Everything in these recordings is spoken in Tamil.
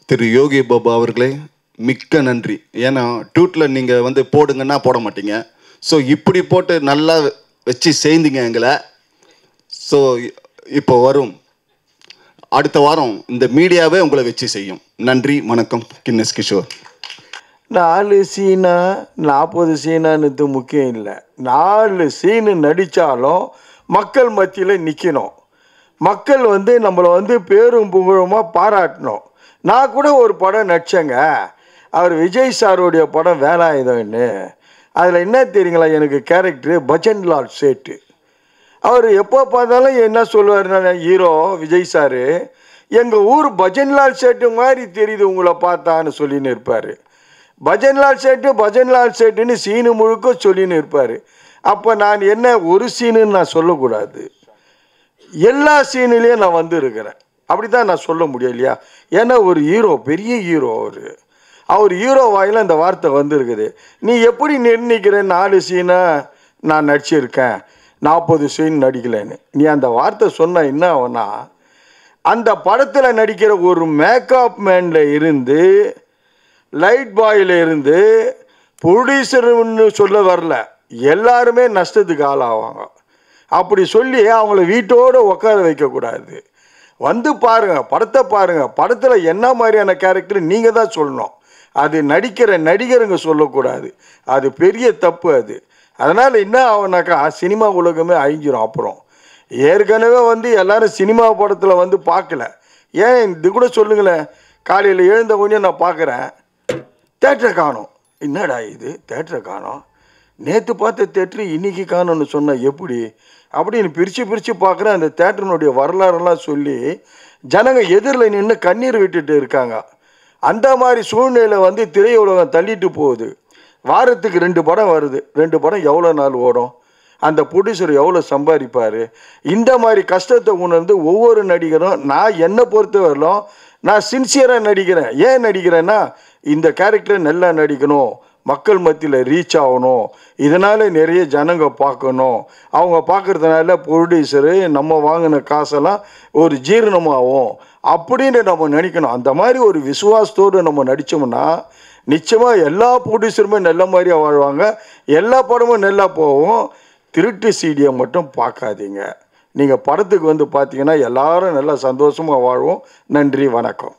திரு யோகி பாபா அவர்களே மிக்க நன்றி ஏன்னா ட்யூட்டில் நீங்கள் வந்து போடுங்கன்னா போட மாட்டீங்க ஸோ இப்படி போட்டு நல்லா வச்சு சேர்ந்தீங்க எங்களை ஸோ இப்போ வரும் அடுத்த வாரம் இந்த மீடியாவே உங்களை வச்சு செய்யும் நன்றி வணக்கம் கின்னஸ் கிஷோர் நாலு சீனா நாற்பது சீனான்னு முக்கியம் இல்லை நாலு சீனு நடித்தாலும் மக்கள் மத்தியில் நிற்கணும் மக்கள் வந்து நம்மளை வந்து பேரும் புகழுமாக பாராட்டணும் நான் கூட ஒரு படம் நடிச்சேங்க அவர் விஜய் சாருடைய படம் வேலாயுதம்னு அதில் என்ன தெரியுங்களா எனக்கு கேரக்டரு பஜன்லால் சேட்டு அவர் எப்போ பார்த்தாலும் என்ன சொல்லுவாருன்னா ஹீரோ விஜய் சாரு எங்கள் ஊர் பஜன்லால் சேட்டு மாதிரி தெரியுது உங்களை பார்த்தான்னு சொல்லின்னு இருப்பார் பஜன்லால் சேட்டு பஜன்லால் சேட்டுன்னு சீனு முழுக்க சொல்லின்னு இருப்பார் அப்போ நான் என்ன ஒரு சீனுன்னு நான் சொல்லக்கூடாது எல்லா சீனிலையும் நான் வந்து இருக்கிறேன் அப்படி தான் நான் சொல்ல முடியும் இல்லையா ஏன்னா ஒரு ஹீரோ பெரிய ஹீரோ அவர் அவர் ஹீரோ வாயில அந்த வார்த்தை வந்திருக்குது நீ எப்படி நிர்ணயிக்கிற நாலு சீனை நான் நடிச்சிருக்கேன் நாற்பது சீன் நடிக்கலைன்னு நீ அந்த வார்த்தை சொன்ன என்ன ஆகும்னா அந்த படத்தில் நடிக்கிற ஒரு மேக்கப் மேனில் இருந்து லைட் பாயில் இருந்து ப்ரொடியூசர்னு சொல்ல வரல எல்லாருமே நஷ்டத்துக்கு ஆளாவாங்க அப்படி சொல்லி அவங்கள வீட்டோடு உட்கார வைக்கக்கூடாது வந்து பாருங்க படத்தை பாருங்க படத்தில் என்ன மாதிரியான கேரக்டர் நீங்கள் தான் சொல்லணும் அது நடிக்கிற நடிகருங்க சொல்லக்கூடாது அது பெரிய தப்பு அது அதனால் என்ன ஆகுனாக்கா சினிமா உலகமே அழிஞ்சிரும் அப்புறம் ஏற்கனவே வந்து எல்லாரும் சினிமா படத்தில் வந்து பார்க்கல ஏன் இது கூட சொல்லுங்களேன் காலையில் எழுந்த கொஞ்சம் நான் பார்க்குறேன் தேட்டரை காணோம் என்னடா இது தேட்டரை காணோம் நேற்று பார்த்த தேட்டரு இன்னைக்கு காணோம்னு சொன்னால் எப்படி அப்படின்னு பிரித்து பிரித்து பார்க்குறேன் அந்த தேட்டரினுடைய வரலாறெல்லாம் சொல்லி ஜனங்க எதிரில் நின்று கண்ணீர் விட்டுட்டு இருக்காங்க அந்த மாதிரி சூழ்நிலை வந்து திரையுலகம் தள்ளிட்டு போகுது வாரத்துக்கு ரெண்டு படம் வருது ரெண்டு படம் எவ்வளோ நாள் ஓடும் அந்த ப்ரொடியூசர் எவ்வளோ சம்பாதிப்பார் இந்த மாதிரி கஷ்டத்தை உணர்ந்து ஒவ்வொரு நடிகரும் நான் என்னை பொறுத்த வரலும் நான் சின்சியராக நடிக்கிறேன் ஏன் நடிக்கிறேன்னா இந்த கேரக்டர் நல்லா நடிக்கணும் மக்கள் மத்தியில் ரீச் ஆகணும் இதனால் நிறைய ஜனங்க பார்க்கணும் அவங்க பார்க்குறதுனால ப்ரொடியூசரு நம்ம வாங்கின காசெல்லாம் ஒரு ஜீரணமாகும் அப்படின்னு நம்ம நினைக்கணும் அந்த மாதிரி ஒரு விசுவாசத்தோடு நம்ம நடித்தோம்னா நிச்சயமாக எல்லா ப்ரொடியூசருமே நல்ல மாதிரியாக வாழ்வாங்க எல்லா படமும் நல்லா போகும் திருட்டு சீடியை மட்டும் பார்க்காதீங்க நீங்கள் படத்துக்கு வந்து பார்த்தீங்கன்னா எல்லாரும் நல்லா சந்தோஷமாக வாழ்வோம் நன்றி வணக்கம்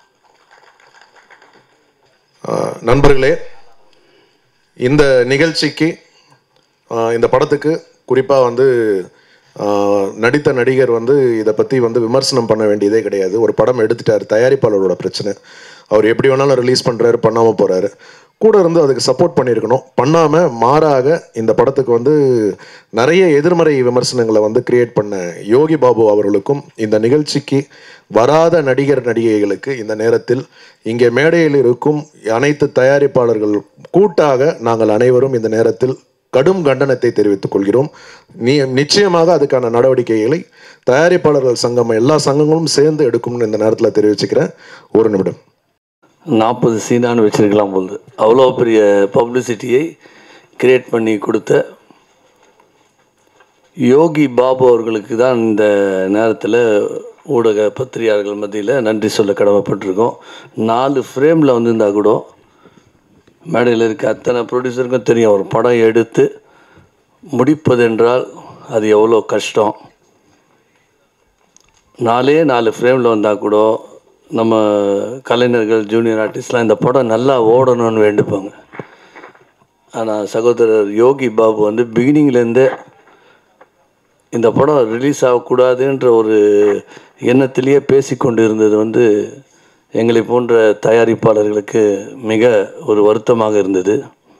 ஆஹ் நண்பர்களே இந்த நிகழ்ச்சிக்கு ஆஹ் இந்த படத்துக்கு குறிப்பாக வந்து ஆஹ் நடித்த நடிகர் வந்து இதை பற்றி வந்து விமர்சனம் பண்ண வேண்டியதே கிடையாது ஒரு படம் எடுத்துட்டார் தயாரிப்பாளரோட பிரச்சனை அவர் எப்படி வேணாலும் ரிலீஸ் பண்ணுறாரு பண்ணாமல் போகிறாரு கூட இருந்து அதுக்கு சப்போர்ட் பண்ணியிருக்கணும் பண்ணாமல் மாறாக இந்த படத்துக்கு வந்து நிறைய எதிர்மறை விமர்சனங்களை வந்து கிரியேட் பண்ண யோகி பாபு அவர்களுக்கும் இந்த நிகழ்ச்சிக்கு வராத நடிகர் நடிகைகளுக்கு இந்த நேரத்தில் இங்கே மேடையில் இருக்கும் அனைத்து தயாரிப்பாளர்கள் கூட்டாக நாங்கள் அனைவரும் இந்த நேரத்தில் கடும் கண்டனத்தை தெரிவித்துக் கொள்கிறோம் நீ நிச்சயமாக அதுக்கான நடவடிக்கைகளை தயாரிப்பாளர்கள் சங்கம் எல்லா சங்கங்களும் சேர்ந்து எடுக்கும்னு இந்த நேரத்தில் தெரிவிச்சுக்கிறேன் ஒரு நிமிடம் நாற்பது சீனான்னு வச்சிருக்கலாம் போகுது அவ்வளோ பெரிய பப்ளிசிட்டியை கிரியேட் பண்ணி கொடுத்த யோகி பாபு அவர்களுக்கு தான் இந்த நேரத்தில் ஊடக பத்திரிகையாளர்கள் மத்தியில் நன்றி சொல்ல கடமைப்பட்டிருக்கோம் நாலு ஃப்ரேமில் வந்திருந்தா கூட மேடையில் இருக்க அத்தனை ப்ரொடியூசருக்கும் தெரியும் ஒரு படம் எடுத்து முடிப்பதென்றால் அது எவ்வளோ கஷ்டம் நாலே நாலு ஃப்ரேமில் வந்தால் கூட நம்ம கலைஞர்கள் ஜூனியர் ஆர்டிஸ்ட்லாம் இந்த படம் நல்லா ஓடணும்னு வேண்டிப்பாங்க ஆனால் சகோதரர் யோகி பாபு வந்து பிகினிங்லேருந்தே இந்த படம் ரிலீஸ் ஆகக்கூடாதுன்ற ஒரு எண்ணத்திலேயே பேசிக்கொண்டு இருந்தது வந்து எங்களை போன்ற தயாரிப்பாளர்களுக்கு மிக ஒரு வருத்தமாக இருந்தது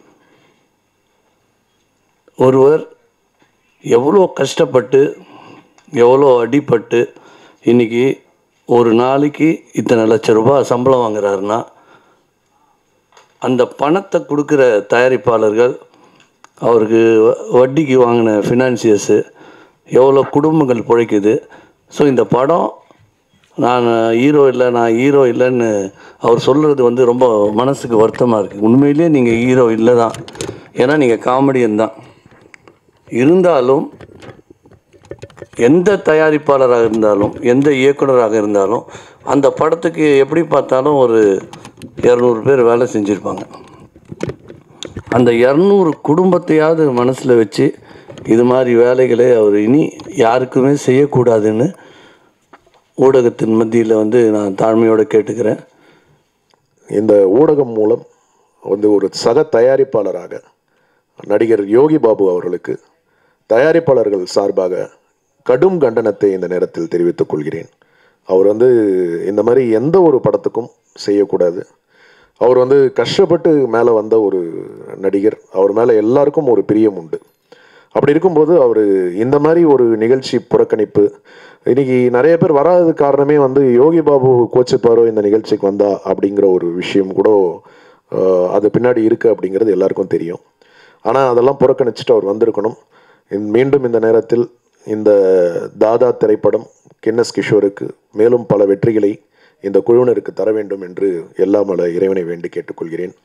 ஒருவர் எவ்வளோ கஷ்டப்பட்டு எவ்வளோ அடிபட்டு இன்னைக்கு ஒரு நாளைக்கு இத்தனை லட்ச ரூபாய் சம்பளம் வாங்குறாருன்னா அந்த பணத்தை கொடுக்குற தயாரிப்பாளர்கள் அவருக்கு வ- வட்டிக்கு வாங்கின ஃபினான்சியர்ஸு எவ்வளோ குடும்பங்கள் பிழைக்குது ஸோ இந்த படம் நான் ஹீரோ இல்லை நான் ஹீரோ இல்லைன்னு அவர் சொல்கிறது வந்து ரொம்ப மனசுக்கு வருத்தமாக இருக்குது உண்மையிலேயே நீங்கள் ஹீரோ இல்லை தான் ஏன்னா நீங்கள் காமெடியன் தான் இருந்தாலும் எந்த தயாரிப்பாளராக இருந்தாலும் எந்த இயக்குனராக இருந்தாலும் அந்த படத்துக்கு எப்படி பார்த்தாலும் ஒரு இரநூறு பேர் வேலை செஞ்சுருப்பாங்க அந்த இரநூறு குடும்பத்தையாவது மனசில் வச்சு இது மாதிரி வேலைகளை அவர் இனி யாருக்குமே செய்யக்கூடாதுன்னு ஊடகத்தின் மத்தியில் வந்து நான் தாழ்மையோடு கேட்டுக்கிறேன் இந்த ஊடகம் மூலம் வந்து ஒரு சக தயாரிப்பாளராக நடிகர் யோகி பாபு அவர்களுக்கு தயாரிப்பாளர்கள் சார்பாக கடும் கண்டனத்தை இந்த நேரத்தில் தெரிவித்துக் கொள்கிறேன் அவர் வந்து இந்த மாதிரி எந்த ஒரு படத்துக்கும் செய்யக்கூடாது அவர் வந்து கஷ்டப்பட்டு மேலே வந்த ஒரு நடிகர் அவர் மேலே எல்லாருக்கும் ஒரு பிரியம் உண்டு அப்படி இருக்கும்போது அவர் இந்த மாதிரி ஒரு நிகழ்ச்சி புறக்கணிப்பு இன்னைக்கு நிறைய பேர் வராதது காரணமே வந்து யோகி பாபு கோச்சுப்பாரோ இந்த நிகழ்ச்சிக்கு வந்தா அப்படிங்கிற ஒரு விஷயம் கூட ஆஹ், அது பின்னாடி இருக்கு அப்படிங்கிறது எல்லாருக்கும் தெரியும் ஆனால் அதெல்லாம் புறக்கணிச்சுட்டு அவர் வந்திருக்கணும் இந்த- மீண்டும் இந்த நேரத்தில் இந்த தாதா திரைப்படம் கின்னஸ் கிஷோருக்கு மேலும் பல வெற்றிகளை இந்த குழுவினருக்கு தர வேண்டும் என்று எல்லாம் வல்ல இறைவனை வேண்டி கேட்டுக்கொள்கிறேன்